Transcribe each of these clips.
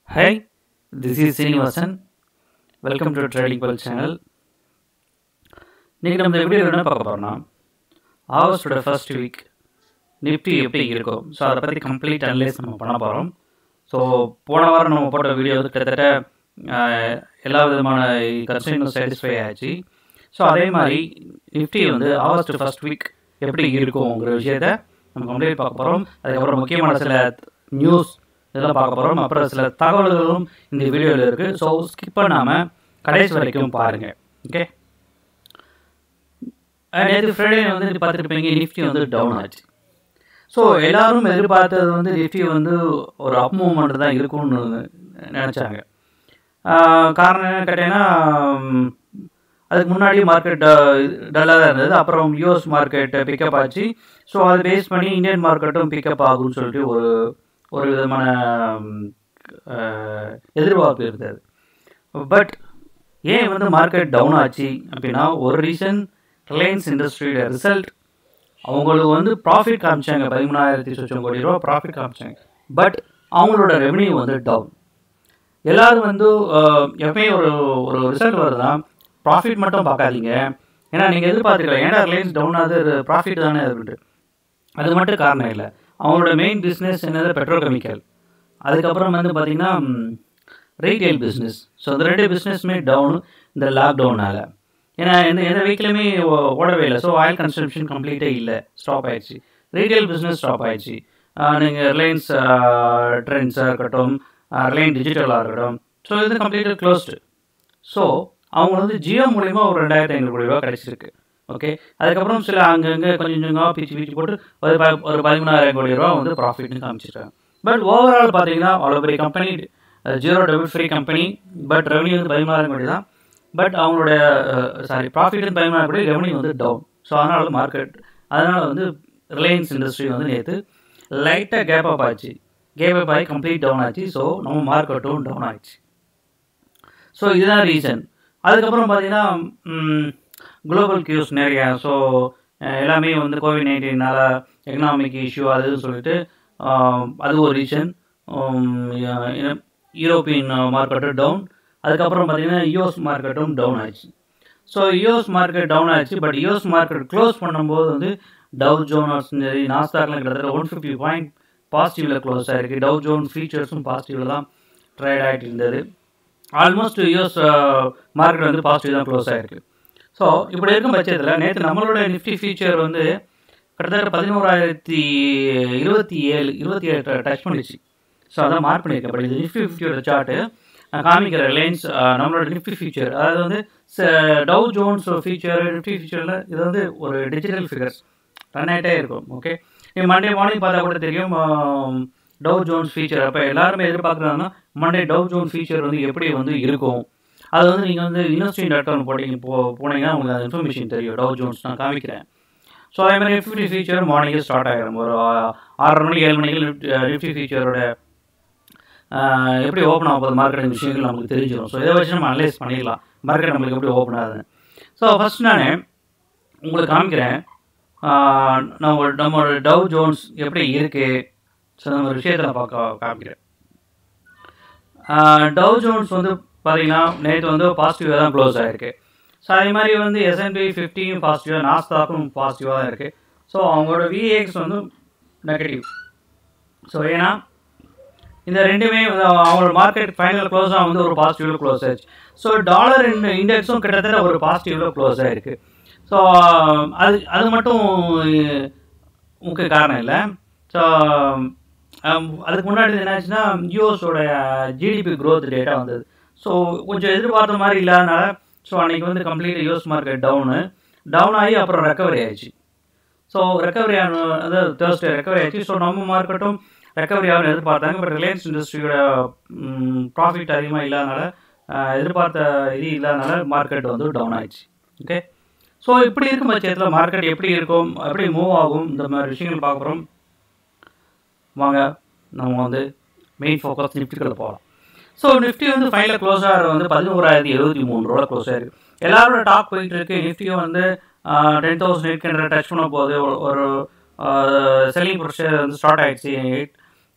Hi, this is Srinivasan. Welcome to trading pal channel இன்றைக்கி நம்ம இந்த வீடியோ என்ன பார்க்க போகிறோம்னா ஆகஸ்டோட ஃபர்ஸ்ட் வீக் நிஃப்டி எப்படி இருக்கும் ஸோ அதை பற்றி கம்ப்ளீட் அனலைஸ் நம்ம பண்ண போகிறோம் ஸோ போன வாரம் நம்ம போட்ட வீடியோ வந்து கிட்டத்தட்ட ஆஹ், எல்லா விதமான கன்சைனும் சாட்டிஸ்ஃபை ஆச்சு ஸோ அதே மாதிரி நிஃப்டி வந்து ஆகஸ்ட் ஃபர்ஸ்ட் வீக் எப்படி இருக்குங்கிற விஷயத்த நம்ம கம்ப்ளீட் பார்க்க போகிறோம் அதுக்கப்புறம் முக்கியமான சில நியூஸ் இதெல்லாம் பார்க்க போகிறோம் அப்புறம் சில தகவல்களும் இந்த வீடியோவில் இருக்குது ஸோ ஸ்கிப் பண்ணாமல் கடைசி வரைக்கும் பாருங்கள் ஓகே நேற்று ஃப்ரைடே வந்து பார்த்துருப்பீங்க நிஃப்டி வந்து டவுன் ஆச்சு ஸோ எல்லாரும் எதிர்பார்த்தது வந்து நிஃப்டி வந்து ஒரு அப் மூவ்மெண்ட் தான் இருக்கும்னு நினச்சாங்க காரணம் என்ன கேட்டீங்கன்னா ம், அதுக்கு முன்னாடி மார்க்கெட் டல்லாக தான் இருந்தது அப்புறம் யூஎஸ் மார்க்கெட் பிக்கப் ஆச்சு ஸோ அதை பேஸ் பண்ணி இந்தியன் மார்க்கெட்டும் பிக்கப் ஆகும்னு சொல்லிட்டு ஒரு ஒரு விதமான ம், அஹ், எதிர்பார்ப்பு இருந்தது பட் ஏன் வந்து மார்க்கெட் டவுன் ஆச்சு அப்படின்னா ஒரு ரீசன் ரிலையன்ஸ் இண்டஸ்ட்ரியோட ரிசல்ட் அவங்களுக்கு வந்து ப்ராஃபிட் காமிச்சாங்க பதிமூணாயிரத்தி சொச்சம் கோடி ரூபா ப்ராஃபிட் காமிச்சாங்க பட் அவங்களோட ரெவன்யூ வந்து டவுன் எல்லாரும் வந்து அஹ், எப்பயும் ஒரு ஒரு ரிசல்ட் வருதா ப்ராஃபிட் மட்டும் பார்க்காதீங்க ஏன்னா நீங்கள் எதிர்பார்த்துக்கலாம் ஏன்னா ரிலையன்ஸ் டவுன் ஆகுது ப்ராஃபிட் தானே இருக்குன்ட்டு அது மட்டும் காரணம் இல்லை அவங்களோட மெயின் பிஸ்னஸ் என்னது பெட்ரோகெமிக்கல் அதுக்கப்புறம் வந்து பார்த்திங்கன்னா ரீட்டைல் பிஸ்னஸ் ஸோ இந்த ரெண்டு பிஸ்னஸுமே டவுன் இந்த லாக்டவுனால் ஏன்னா எந்த எந்த வீக்லையுமே ஓடவே இல்லை ஸோ ஆயில் கன்சம்ஷன் கம்ப்ளீட்டே இல்லை ஸ்டாப் ஆயிடுச்சு ரீட்டைல் பிஸ்னஸ் ஸ்டாப் ஆயிடுச்சு நீங்கள் ரிலையன்ஸ் ட்ரெண்ட்ஸாக இருக்கட்டும் ரிலையன்ஸ் டிஜிட்டலாக இருக்கட்டும் ஸோ இது கம்ப்ளீட்டாக க்ளோஸ்டு ஸோ அவங்க வந்து ஜியோ மூலிமா ஒரு ரெண்டாயிரத்தி ஐநூறு கோடி ரூபா கிடச்சிருக்கு ஓகே அதுக்கப்புறம் சில அங்கங்கே கொஞ்சம் கொஞ்சமாக பிச்சு பிச்சு போட்டு ஒரு ப- ஒரு பதிமூணாயிரம் கோடி ரூபா வந்து ப்ராஃபிட்னு காமிச்சிருக்காங்க பட் ஓவரால் பார்த்தீங்கன்னா அவ்வளோ பெரிய company zero debit free company but revenue வந்து பதிமூணாயிரம் கோடி தான் பட் அவங்களோட சாரி ப்ராஃபிட் வந்து பதிமூணாயிரம் கோடி ரெவன்யூ வந்து டவுன் ஸோ அதனால் மார்க்கெட் அதனால் வந்து ரிலையன்ஸ் இண்டஸ்ட்ரி வந்து நேற்று லைட்டாக கேப் அப் ஆச்சு கேப் அப் ஆகி கம்ப்ளீட் டவுன் ஆச்சு ஸோ நம்ம மார்க்கெட்டும் டவுன் ஆயிடுச்சு ஸோ இதுதான் ரீசன் அதுக்கப்புறம் பார்த்தீங்கன்னா குளோபல் கியூஸ் நிறையா ஸோ எல்லாமே வந்து கோவிட் நைன்டீனால் எக்கனாமிக் இஷ்யூ அது இதுன்னு சொல்லிட்டு அஹ், அது ஒரு ரீசன் யூரோப்பியன் மார்க்கெட்டும் டவுன் அதுக்கப்புறம் பார்த்தீங்கன்னா யூஎஸ் மார்க்கெட்டும் டவுன் ஆயிடுச்சு ஸோ யூஎஸ் மார்க்கெட் டவுன் ஆயிடுச்சு பட் யூஎஸ் மார்க்கெட் க்ளோஸ் பண்ணும்போது வந்து டவ் ஜோனஸ் சரி நாஸ்டாக்லாம் கிட்டத்தட்ட ஒன் ஃபிஃப்டி பாயிண்ட் பாசிட்டிவில் க்ளோஸ் ஆயிருக்கு டவ் ஜோன் ஃபீச்சர்ஸும் பாசிட்டிவில் தான் ட்ரேட் ஆகிட்டு இருந்தது ஆல்மோஸ்ட் யூஎஸ் மார்க்கெட் வந்து பாசிட்டிவ் தான் க்ளோஸ் ஆயிருக்கு ஸோ இப்படி இருக்கும் பட்சத்தில் நேற்று நம்மளோட நிஃப்டி ஃபியூச்சர் வந்து கிட்டத்தட்ட பதினோராயிரத்தி இருபத்தி ஏழு இருபத்தி ஏழு டச் பண்ணிச்சு ஸோ அதான் மார்க் பண்ணியிருக்கேன் பட் இது நிஃப்டி ஃபிஃப்டியோட சார்ட்டு காமிக்கிற ரிலையன்ஸ் நம்மளோட நிஃப்டி ஃபியூச்சர் அதாவது வந்து டவ் ஜோன்ஸ் ஃபியூச்சர் நிஃப்டி ஃபியூச்சரில் இது வந்து ஒரு டிஜிட்டல் ஃபிகர்ஸ் ரன் ஆகிட்டே இருக்கும் ஓகே நீ மண்டே மார்னிங் பார்த்தா கூட தெரியும் டவ் ஜோன்ஸ் ஃபீச்சர் அப்போ எல்லாருமே எதிர்பார்க்குறாங்கன்னா மண்டே டவ் ஜோன் ஃபீச்சர் வந்து எப்படி வந்து இருக்கும் அது வந்து நீங்கள் வந்து இன்வெஸ்டிங் டாட் காம் போட்டீங்க போ போனீங்கன்னா உங்களுக்கு அந்த இன்ஃபர்மேஷன் தெரியும் டவ் ஜோன்ஸ் நான் காமிக்கிறேன் ஸோ அதே மாதிரி நிஃப்டி ஃபீச்சர் மார்னிங்கே ஸ்டார்ட் ஆகிடும் ஒரு ஆ- ஆறரை மணிக்கு ஏழு மணிக்கு நிஃப்டி நிஃப்டி ஃபீச்சரோட எப்படி ஓப்பன் ஆக போகுது மார்க்கெட் விஷயங்கள் நமக்கு தெரிஞ்சிடும் ஸோ இதை வச்சு நம்ம அனலைஸ் பண்ணிடலாம் மார்க்கெட் நம்மளுக்கு எப்படி ஓப்பன் ஆகுதுன்னு ஸோ ஃபஸ்ட் நான் உங்களுக்கு காமிக்கிறேன் ஆஹ் நம்ம நம்மளோட டவ் ஜோன்ஸ் எப்படி இருக்கு ஸோ நம்ம ஒரு விஷயத்தை நான் பார்க்க காமிக்கிறேன் டவ் ஜோன்ஸ் வந்து பார்த்தீங்கன்னா நேற்று வந்து பாசிட்டிவாக தான் க்ளோஸ் ஆகிருக்கு ஸோ அதே மாதிரி வந்து எஸ்என்பி ஃபிஃப்டியும் பாசிட்டிவாக நாஸ்தாக்கும் பாசிட்டிவாக தான் இருக்குது ஸோ அவங்களோட விஎக்ஸ் வந்து நெகட்டிவ் ஸோ ஏன்னா இந்த ரெண்டுமே வந்து அவங்களோட மார்க்கெட் ஃபைனல் க்ளோஸாக வந்து ஒரு பாசிட்டிவில் க்ளோஸ் ஆயிடுச்சு ஸோ டாலர் இண்டெக்ஸும் கிட்டத்தட்ட ஒரு பாசிட்டிவில் க்ளோஸ் ஆயிருக்கு ஸோ அது அது மட்டும் அஹ், முக்கிய காரணம் இல்லை ஸோ அதுக்கு முன்னாடி என்னாச்சுன்னா யூஎஸோட ஜிடிபி growth டேட்டா வந்தது ஸோ கொஞ்சம் எதிர்பார்த்த மாதிரி இல்லாதனால ஸோ அன்றைக்கி வந்து complete US market down down ஆகி அப்புறம் ரெக்கவரி ஆயிடுச்சு ஸோ ரெக்கவரி ஆன அதாவது தேர்ஸ்டே ரெக்கவரி ஆயிடுச்சு ஸோ நம்ம மார்க்கெட்டும் ரெக்கவரி ஆகும்னு எதிர்பார்த்தாங்க பட் ரிலையன்ஸ் இண்டஸ்ட்ரியோட ப்ராஃபிட் அதிகமாக இல்லாதனால அஹ், எதிர்பார்த்த இது இல்லாதனால மார்க்கெட் வந்து டவுன் ஆயிடுச்சு ஓகே ஸோ இப்படி இருக்கும் பட்சத்தில் மார்க்கெட் எப்படி இருக்கும் எப்படி மூவ் ஆகும் இந்த மாதிரி விஷயங்கள் பார்க்க போகிறோம் வாங்க நம்ம வந்து மெயின் ஃபோக்கஸ் நிஃப்டிக்குள்ள போகலாம் ஸோ நிஃப்டி வந்து ஃபைனல் க்ளோஸ் ஆகிற வந்து பதினோராயிரத்தி எழுபத்தி மூணு ரூபா க்ளோஸ் ஆயிருக்கு எல்லாரோட டாக் போயிட்டு இருக்கு நிஃப்டியும் வந்து ten thousand eight hundred touch பண்ண போகுது ஒரு- ஒரு செல்லிங் ப்ரொசர் வந்து ஸ்டார்ட் ஆயிடுச்சு எயிட்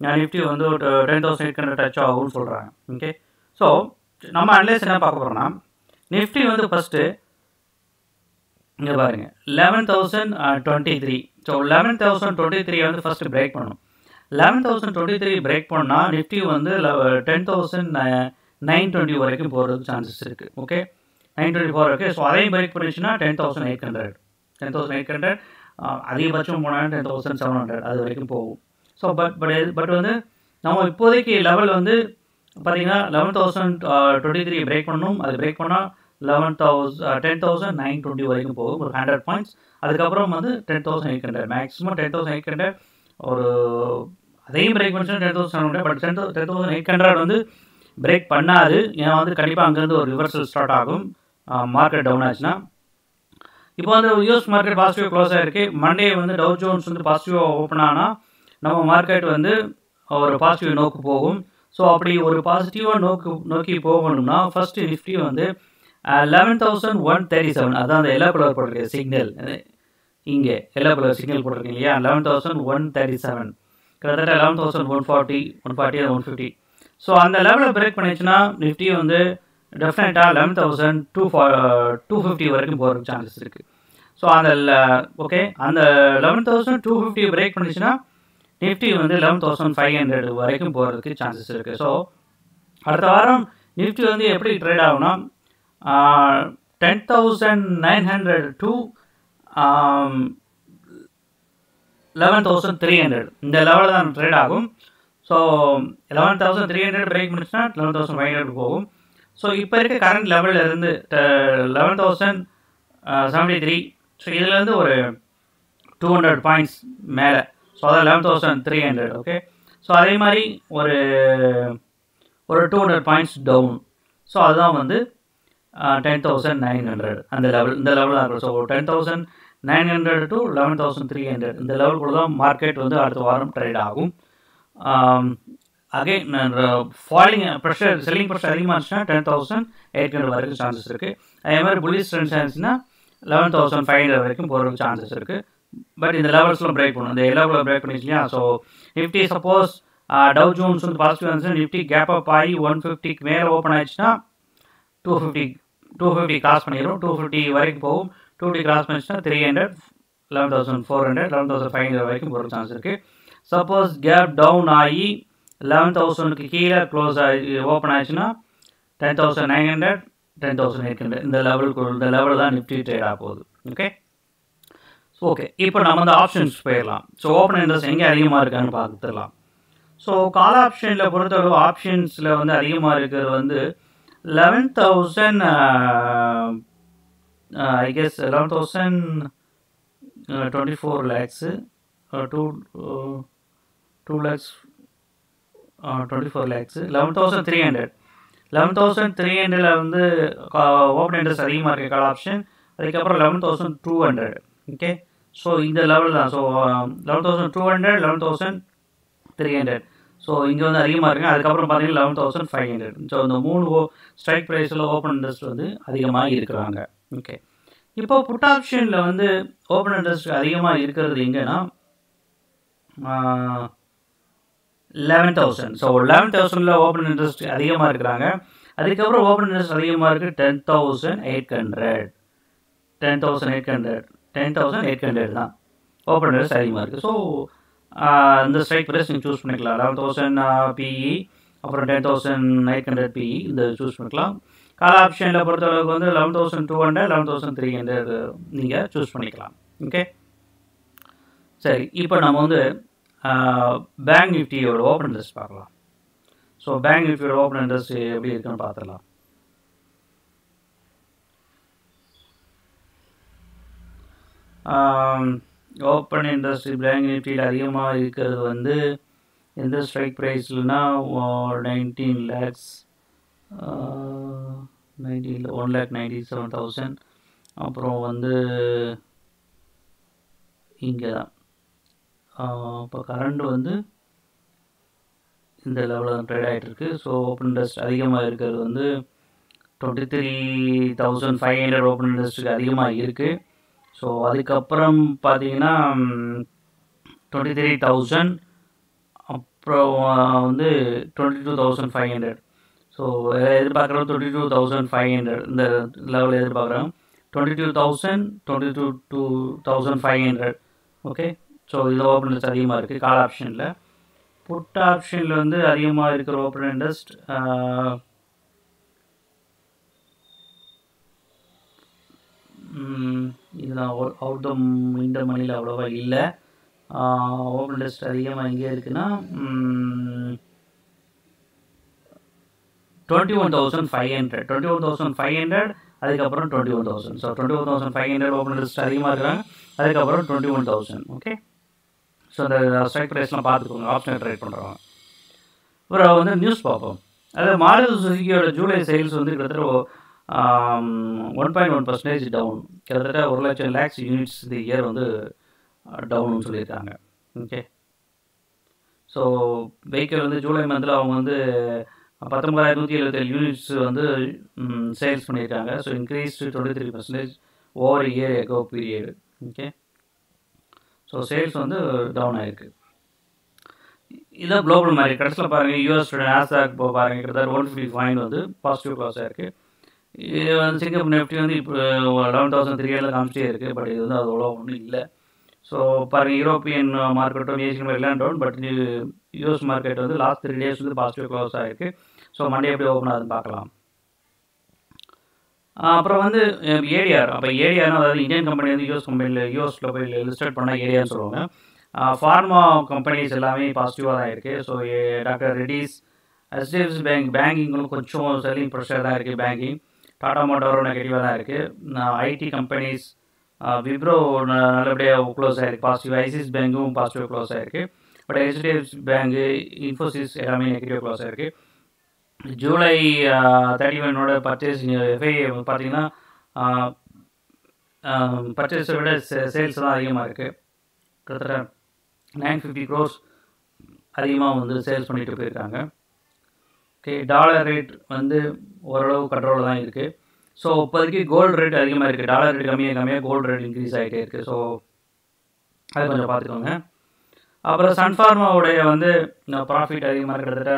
நிஃப்டி வந்து ஒரு ten thousand eight hundred touch ஆகும்னு சொல்கிறாங்க ஓகே ஸோ நம்ம அனலைஸ் என்ன பார்க்க போகிறோம்னா நிஃப்டி வந்து ஃபஸ்ட்டு இங்கே பாருங்க eleven thousand twenty three so eleven thousand twenty three வந்து ஃபஸ்ட்டு பிரேக் பண்ணும் eleven thousand twenty three break பண்ணால் நிஃப்டி வந்து டென் தௌசண்ட் நைன் டுவெண்ட்டி வரைக்கும் போகிறதுக்கு சான்சஸ் இருக்குது ஓகே நைன் டுவெண்ட்டி ஃபோர் இருக்குது ஸோ அதையும் பிரேக் பண்ணிச்சுன்னா ten thousand eight hundred ten thousand eight hundred அதிகபட்சம் போனால் டென் தௌசண்ட் செவன் ஹண்ட்ரட் அது வரைக்கும் போகும் ஸோ பட் பட் பட் வந்து நம்ம இப்போதைக்கு லெவல் வந்து பார்த்தீங்கன்னா eleven thousand twenty three break பண்ணணும் அது பிரேக் பண்ணால் eleven thousand ten thousand nine twenty வரைக்கும் போகும் ஒரு ஹண்ட்ரட் பாயிண்ட்ஸ் அதுக்கப்புறம் வந்து ten thousand eight hundred maximum ten thousand eight hundred ஒரு அதையும் பிரேக் பண்ணிச்சுன்னா ten thousand seven hundred but ten ten thousand eight hundred வந்து பிரேக் பண்ணாது ஏன்னா வந்து கண்டிப்பாக அங்கேருந்து ஒரு ரிவர்சல் ஸ்டார்ட் ஆகும் மார்க்கெட் டவுன் ஆச்சுன்னா இப்போ வந்து யூஎஸ் மார்க்கெட் பாசிட்டிவ் க்ளோஸ் ஆகிருக்கு மண்டே வந்து டவு ஜோன்ஸ் வந்து பாசிட்டிவாக ஓப்பன் ஆனால் நம்ம மார்க்கெட் வந்து ஒரு பாசிட்டிவ் நோக்கு போகும் ஸோ அப்படி ஒரு பாசிட்டிவாக நோக்கு நோக்கி போகணும்னா ஃபஸ்ட்டு நிஃப்டி வந்து eleven thousand one thirty seven அதான் அந்த எல்லோ கலர் போட்டிருக்க சிக்னல் இங்கே எல்லோ கலர் சிக்னல் போட்டிருக்கீங்க இல்லையா eleven thousand one thirty seven கிட்டத்தட்ட eleven thousand one forty one forty one fifty so அந்த லெவலில் பிரேக் பண்ணிச்சுன்னா நிஃப்டி வந்து டெஃபினட்டாக லெவன் தௌசண்ட் டூ ஃபா டூ ஃபிஃப்டி வரைக்கும் போகிறதுக்கு சான்சஸ் இருக்குது ஸோ அந்த ஓகே அந்த eleven thousand two fifty break பண்ணிச்சுன்னா நிஃப்டி வந்து லெவன் தௌசண்ட் ஃபைவ் ஹண்ட்ரட் வரைக்கும் போகிறதுக்கு சான்சஸ் இருக்குது ஸோ அடுத்த வாரம் நிஃப்டி வந்து எப்படி ட்ரேட் ஆகும்னா ten thousand nine hundred to eleven thousand three hundred இந்த லெவலில் தான் ட்ரேட் ஆகும் so eleven thousand three hundred break பண்ணிச்சுன்னா லெவன் தௌசண்ட் ஃபைவ் ஹண்ட்ரட் போகும் ஸோ இப்போ இருக்க கரண்ட் லெவலில் இருந்து eleven thousand seventy three so இதுலேருந்து ஒரு டூ ஹண்ட்ரட் பாயிண்ட்ஸ் மேலே ஸோ அதான் eleven thousand three hundred okay so அதே மாதிரி ஒரு ஒரு two hundred points down so அதுதான் வந்து டென் தௌசண்ட் நைன் ஹண்ட்ரட் அந்த லெவல் இந்த லெவலில் இருக்கும் so ten thousand nine hundred to eleven thousand three hundred இந்த லெவலுக்குள்ள தான் மார்க்கெட் வந்து அடுத்த வாரம் ட்ரேட் ஆகும் again falling pressure selling pressure அதிகமாக இருந்துச்சுன்னா டென் தௌசண்ட் எயிட் ஹண்ட்ரட் வரைக்கும் சான்சஸ் இருக்குது அதே மாதிரி புலிஸ் ட்ரெண்ட்ஸ் இருந்துச்சுன்னா லெவன் தௌசண்ட் ஃபைவ் ஹண்ட்ரட் வரைக்கும் போகிறதுக்கு சான்சஸ் இருக்குது பட் இந்த லெவல்ஸ்லாம் பிரேக் பண்ணும் இந்த லெவலில் பிரேக் பண்ணிச்சு இல்லையா so Nifty suppose Dow Jones வந்து பாசிட்டிவ் இருந்துச்சுன்னா நிஃப்டி கேப் அப் ஆகி ஒன் ஃபிஃப்டிக்கு மேலே ஓப்பன் ஆயிடுச்சுன்னா two fifty two fifty cross பண்ணிடும் டூ ஃபிஃப்டி வரைக்கும் போகும் டூ ஃபிஃப்டி கிராஸ் பண்ணிச்சுன்னா three hundred eleven thousand four hundred eleven thousand five hundred வரைக்கும் போகிற சான்ஸ் இருக்குது சப்போஸ் கேப் டவுன் ஆகி லெவன் தௌசண்ட்க்கு கீழே க்ளோஸ் ஆகி ஓப்பன் ஆயிடுச்சுன்னா ten thousand nine hundred ten thousand eight hundred இந்த லெவலுக்கு இந்த லெவல் தான் நிஃப்டி ட்ரேட் ஆக போகுது ஓகே ஸோ ஓகே இப்போ நம்ம அந்த ஆப்ஷன்ஸ் போயிடலாம் ஸோ ஓப்பன் இன்ட்ரெஸ்ட் எங்கே அதிகமாக இருக்கான்னு பார்த்துடலாம் ஸோ கால் ஆப்ஷனில் பொறுத்தளவு ஆப்ஷன்ஸில் வந்து அதிகமாக இருக்கிறது வந்து eleven thousand I guess eleven thousand twenty four lakhs two two lakhs twenty four lakhs eleven thousand three hundred eleven thousand three ஹண்ட்ரடில் வந்து ஓப்பன் இன்ட்ரெஸ்ட் அதிகமாக இருக்குது கால் ஆப்ஷன் அதுக்கப்புறம் eleven thousand two hundred okay so இந்த லெவல் தான் so eleven thousand two hundred eleven thousand three hundred so இங்கே வந்து அதிகமாக இருக்குங்க அதுக்கப்புறம் பார்த்தீங்கன்னா eleven thousand five hundred so இந்த மூணு ஓ ஸ்ட்ரைக் ப்ரைஸில் ஓப்பன் இன்ட்ரெஸ்ட் வந்து அதிகமாக இருக்கிறாங்க ஓகே இப்போ புட் ஆப்ஷனில் வந்து ஓப்பன் இன்ட்ரெஸ்ட் அதிகமாக இருக்கிறது எங்கன்னா லெவன் தௌசண்ட் ஸோ லெவன் தௌசண்டில் ஓப்பன் இன்ட்ரெஸ்ட் அதிகமாக இருக்கிறாங்க அதுக்கப்புறம் ஓப்பன் இன்ட்ரெஸ்ட் அதிகமாக இருக்குது ten thousand eight hundred ten thousand eight hundred ten thousand eight hundred தான் ஓப்பன் இன்ட்ரெஸ்ட் அதிகமாக இருக்குது ஸோ இந்த ஸ்ட்ரைக் ப்ரைஸ் நீங்கள் சூஸ் பண்ணிக்கலாம் லெவன் தௌசண்ட் பிஇ அப்புறம் ten thousand eight hundred PE இந்த சூஸ் பண்ணிக்கலாம் கால் ஆப்ஷனில் பொறுத்தளவுக்கு வந்து eleven thousand two hundred eleven thousand three hundred நீங்கள் சூஸ் பண்ணிக்கலாம் ஓகே சரி இப்போ நம்ம வந்து பேங்க் நிஃப்டியோட ஓப்பன் இன்ட்ரெஸ்ட் பார்க்கலாம் ஸோ பேங்க் நிஃப்டியோட ஓப்பன் இன்ட்ரெஸ்ட் எப்படி இருக்குன்னு பார்த்துடலாம் ஓப்பன் இண்டஸ்ட்ரி பேங்க் நிஃப்டியில் அதிகமாக இருக்கிறது வந்து எந்த ஸ்ட்ரைக் ப்ரைஸ்லனா nineteen lakhs nineteen one lakh ninety seven thousand அப்புறம் வந்து இங்கே தான் இப்போ கரண்ட் வந்து இந்த லெவலில் தான் ட்ரேட் ஆகிட்டுருக்கு ஸோ ஓப்பன் இண்டஸ்ட் அதிகமாக இருக்கிறது வந்து twenty three thousand five hundred open இண்டஸ்ட்ரிக்கு அதிகமாக இருக்குது ஸோ அதுக்கப்புறம் பார்த்தீங்கன்னா டுவெண்ட்டி த்ரீ தௌசண்ட் ப்ரோ வந்து twenty two thousand five hundred so எதிர்பார்க்குறோம் twenty two thousand five hundred இந்த லெவலில் எதிர்பார்க்குறோம் twenty two thousand twenty two two thousand five hundred okay so இது ஓப்பன் இன்ட்ரெஸ்ட் அதிகமாக இருக்குது கால் ஆப்ஷனில் புட் ஆப்ஷனில் வந்து அதிகமாக இருக்கிற ஓப்பன் இன்ட்ரெஸ்ட் இதுதான் அவுட் த இந்த மணியில் அவ்வளோவா இல்லை ஓப்பன் இன்ட்ரெஸ்ட் அதிகமாக எங்கே இருக்குன்னா twenty one thousand five hundred twenty one thousand five hundred அதுக்கப்புறம் twenty one thousand so twenty one thousand five hundred open interest அதிகமாக இருக்கிறாங்க அதுக்கப்புறம் twenty one thousand okay so அந்த ஸ்ட்ரைக் ப்ரைஸ்லாம் பார்த்துக்கோங்க ஆப்ஷன் ட்ரேட் பண்ணுறவங்க அப்புறம் வந்து நியூஸ் பார்ப்போம் அதாவது மாருதி சுசுக்கியோட ஜூலை சேல்ஸ் வந்து கிட்டத்தட்ட one point one percentage down கிட்டத்தட்ட ஒரு லட்சம் லேக்ஸ் யூனிட்ஸ் இந்த இயர் வந்து டவுன்னு சொல்லியிருக்காங்க ஓகே ஸோ வெஹிக்கிள் வந்து ஜூலை மந்தில் அவங்க வந்து பத்தொம்பதாயிரம் நூற்றி எழுபத்தேழு யூனிட்ஸ் வந்து சேல்ஸ் பண்ணியிருக்காங்க so increase twenty three percentage over year ago period okay so sales வந்து டவுன் ஆகிருக்கு இதான் குளோபல் மாதிரி கடைசியில் பாருங்கள் யூஎஸ் நாஸ்டாக் இப்போ பாருங்கள் கிட்டத்தட்ட ஒன் ஃபிஃப்டி பாயிண்ட் வந்து பாசிட்டிவ் க்ளாஸ் ஆயிருக்கு இது வந்து சிங்கப்பூர் நிஃப்டி வந்து இப்போ லெவன் தௌசண்ட் த்ரீ ஹண்ட்ரட் காமிச்சிட்டே இருக்குது பட் இது வந்து அது அவ்வளோ ஒன்றும் இல்லை ஸோ பாருங்கள் யூரோப்பியன் மார்க்கெட்டும் ஏசியன் மார்க்கெட்லாம் டவுன் பட் யூஎஸ் மார்க்கெட் வந்து லாஸ்ட் த்ரீ டேஸ் வந்து பாசிட்டிவ் க்ளோஸ் ஆகிருக்கு ஸோ மண்டே எப்படி ஓப்பன் ஆகுதுன்னு பார்க்கலாம் அப்புறம் வந்து ஏடிஆர் அப்போ ஏடிஆர்னு அதாவது இந்தியன் கம்பெனி வந்து யூஎஸ் கம்பெனியில் யூஎஸில் போய் லிஸ்டட் பண்ணால் ஏடிஆர்னு சொல்லுவாங்க ஃபார்மா கம்பெனிஸ் எல்லாமே பாசிட்டிவாக தான் இருக்குது so doctor Reddy's HDFC bank பேங்கிங்களும் கொஞ்சம் செல்லிங் ப்ரெஷர் தான் இருக்குது பேங்கிங் டாடா மோட்டாரும் நெகட்டிவாக தான் இருக்குது ஐடி கம்பெனிஸ் விப்ரோ நல்லபடியாக க்ளோஸ் ஆகிருக்கு பாசிட்டிவ் ஐசிஸ் பேங்க்கும் பாசிட்டிவ் க்ளோஸ் ஆகிருக்கு பட் ஹெச்டிஎஃப்சி பேங்கு இன்ஃபோசிஸ் எல்லாமே நெகட்டிவ் க்ளோஸ் ஆகிருக்கு ஜூலை தேர்ட்டி ஒனோட பர்ச்சேஸ் எஃப்ஐ பார்த்தீங்கன்னா பர்ச்சேஸை விட சேல்ஸ் தான் அதிகமாக இருக்குது கிட்டத்தட்ட நைன் ஃபிஃப்டி க்ரோஸ் அதிகமாக வந்து சேல்ஸ் பண்ணிட்டு போயிருக்காங்க ஓகே டாலர் ரேட் வந்து ஓரளவு கண்ட்ரோலில் தான் இருக்குது ஸோ இப்போதைக்கு கோல்டு ரேட் அதிகமாக இருக்குது டாலர் ரேட் கம்மியாக கம்மியாக கோல்டு ரேட் இன்க்ரீஸ் ஆகிட்டே இருக்குது ஸோ அது கொஞ்சம் பார்த்துக்கோங்க அப்புறம் சன்ஃபார்மாவுடைய வந்து ப்ராஃபிட் அதிகமாக கிட்டத்தட்ட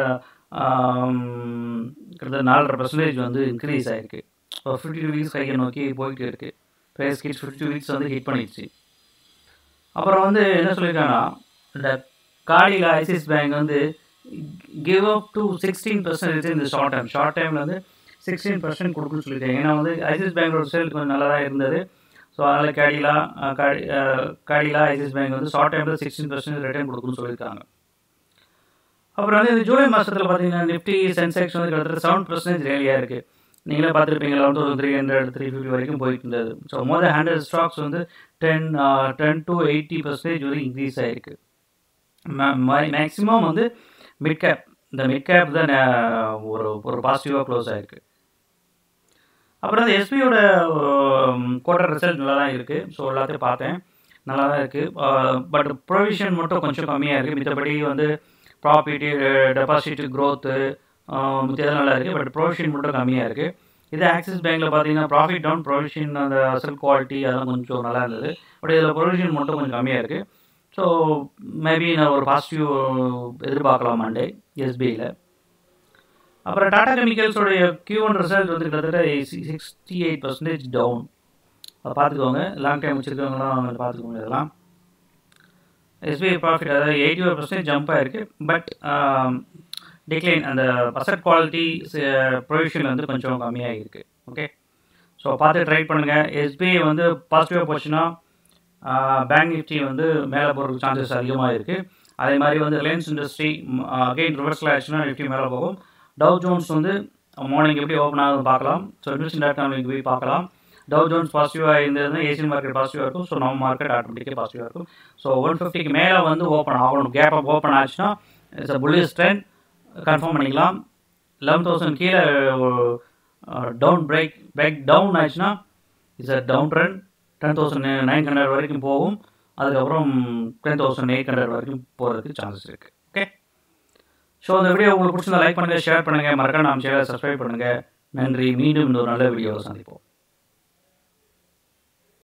கிட்டத்தட்ட நாலரை பர்சன்டேஜ் வந்து இன்க்ரீஸ் ஆகிருக்கு இப்போ ஃபிஃப்டி டூ வீக்ஸ் கையை நோக்கி போயிட்டு இருக்குது price hits fifty two weeks வந்து ஹிட் பண்ணிடுச்சு அப்புறம் வந்து என்ன சொல்லியிருக்காங்கன்னா இந்த காடியில் ஐசிஸ் பேங்க் வந்து give up to sixteen percentage இந்த ஷார்ட் டைம் ஷார்ட் டைமில் வந்து சிக்ஸ்டீன் பர்சன்ட் கொடுக்குன்னு சொல்லியிருக்காங்க ஏன்னா வந்து ஐசிஸ் பேங்கோட சேல் கொஞ்சம் நல்லா தான் இருந்தது ஸோ அதனால் கேடிலா காடி காடிலா ஐசிஸ் பேங்க் வந்து ஷார்ட் டைமில் சிக்ஸ்டீன் பர்சன்ட் ரிட்டர்ன் கொடுக்குன்னு சொல்லியிருக்காங்க அப்புறம் வந்து இந்த ஜூலை மாதத்தில் பார்த்தீங்கன்னா நிஃப்டி சென்செக்ஸ் வந்து கிட்டத்தட்ட செவன் பர்சன்டேஜ் ரேலியாக இருக்குது நீங்களே பார்த்துருப்பீங்க eleven thousand three hundred three fifty வரைக்கும் போயிட்டு இருந்தது so more then hundred stocks வந்து ten ten to eighty percentage வரைக்கும் இன்க்ரீஸ் ஆகிருக்கு மேக்ஸிமம் வந்து மிட் கேப் இந்த மிட் கேப் தான் ஒரு ஒரு பாசிட்டிவாக க்ளோஸ் ஆகிருக்கு அப்புறம் அந்த எஸ்பியோட குவார்டர் ரிசல்ட் நல்லா தான் இருக்குது ஸோ எல்லாத்தையும் பார்த்தேன் நல்லா தான் இருக்குது பட் ப்ரொவிஷன் மட்டும் கொஞ்சம் கம்மியாக இருக்குது மித்தபடி வந்து ப்ராஃபிட்டு டெபாசிட் க்ரோத்து மித்ததெல்லாம் நல்லா இருக்குது பட் ப்ரொவிஷன் மட்டும் கம்மியாக இருக்குது இதே ஆக்சிஸ் பேங்க்கில் பார்த்தீங்கன்னா ப்ராஃபிட் டவுன் ப்ரொவிஷன் அந்த அசல் குவாலிட்டி அதெல்லாம் கொஞ்சம் நல்லா இருந்தது பட் இதில் ப்ரொவிஷன் மட்டும் கொஞ்சம் கம்மியாக இருக்குது ஸோ மேபி நான் ஒரு பாசிட்டிவ் எதிர்பார்க்கலாம் மண்டே எஸ்பிஐயில் அப்புறம் டாடா கெமிக்கல்ஸோடைய கியூ ஒன் ரிசல்ட் வந்து கிட்டத்தட்ட சிக்ஸ்டி எயிட் பர்சன்டேஜ் டவுன் அதை பார்த்துக்கோங்க லாங் டைம் வச்சுருக்கவங்களாம் பார்த்துக்கோங்க இதெல்லாம் எஸ்பிஐ ப்ராஃபிட் அதாவது எயிட்டி ஃபைவ் பர்சன்டேஜ் ஜம்ப் ஆகிருக்கு பட் டிக்ளைன் அந்த அசட் குவாலிட்டி ப்ரொவிஷன் வந்து கொஞ்சம் கம்மியாக இருக்குது ஓகே ஸோ பார்த்து ட்ரை பண்ணுங்கள் எஸ்பிஐ வந்து பாசிட்டிவாக போச்சுன்னா பேங்க் நிஃப்டி வந்து மேலே போகிறதுக்கு சான்சஸ் அதிகமாக இருக்குது அதே மாதிரி வந்து ரிலையன்ஸ் இண்டஸ்ட்ரி அகெயின் ரிவர்ஸில் ஆச்சுன்னா நிஃப்டி மேலே போகும் டவ் ஜோன்ஸ் வந்து மார்னிங் எப்படி ஓப்பன் ஆகுதுன்னு பார்க்கலாம் ஸோ இன்வெஸ்டிங் டாட் காம் போய் பார்க்கலாம் டவ் ஜோன்ஸ் பாசிட்டிவாக இருந்ததுன்னா ஏசியன் மார்க்கெட் பாசிட்டிவாக இருக்கும் ஸோ நம்ம மார்க்கெட் ஆட்டோமேட்டிக்காக பாசிட்டிவாக இருக்கும் ஸோ ஒன் ஃபிஃப்டிக்கு மேலே வந்து ஓப்பன் ஆகணும் கேப் அப் ஓப்பன் ஆச்சுன்னா it's a bullish trend confirm பண்ணிக்கலாம் லெவன் தௌசண்ட் கீழே டவுன் பிரேக் பிரேக் டவுன் ஆச்சுன்னா it's a down trend ten thousand nine hundred வரைக்கும் போகும் அதுக்கப்புறம் டென் தௌசண்ட் எயிட் ஹண்ட்ரட் வரைக்கும் போகிறதுக்கு சான்சஸ் இருக்குது ஓகே ஸோ அந்த வீடியோ உங்களுக்கு பிடிச்சிருந்தா லைக் பண்ணுங்கள் ஷேர் பண்ணுங்கள் மறக்காம நம்ம சேனலை சப்ஸ்கிரைப் பண்ணுங்கள் நன்றி மீண்டும் இன்னொரு நல்ல வீடியோவில் சந்திப்போம்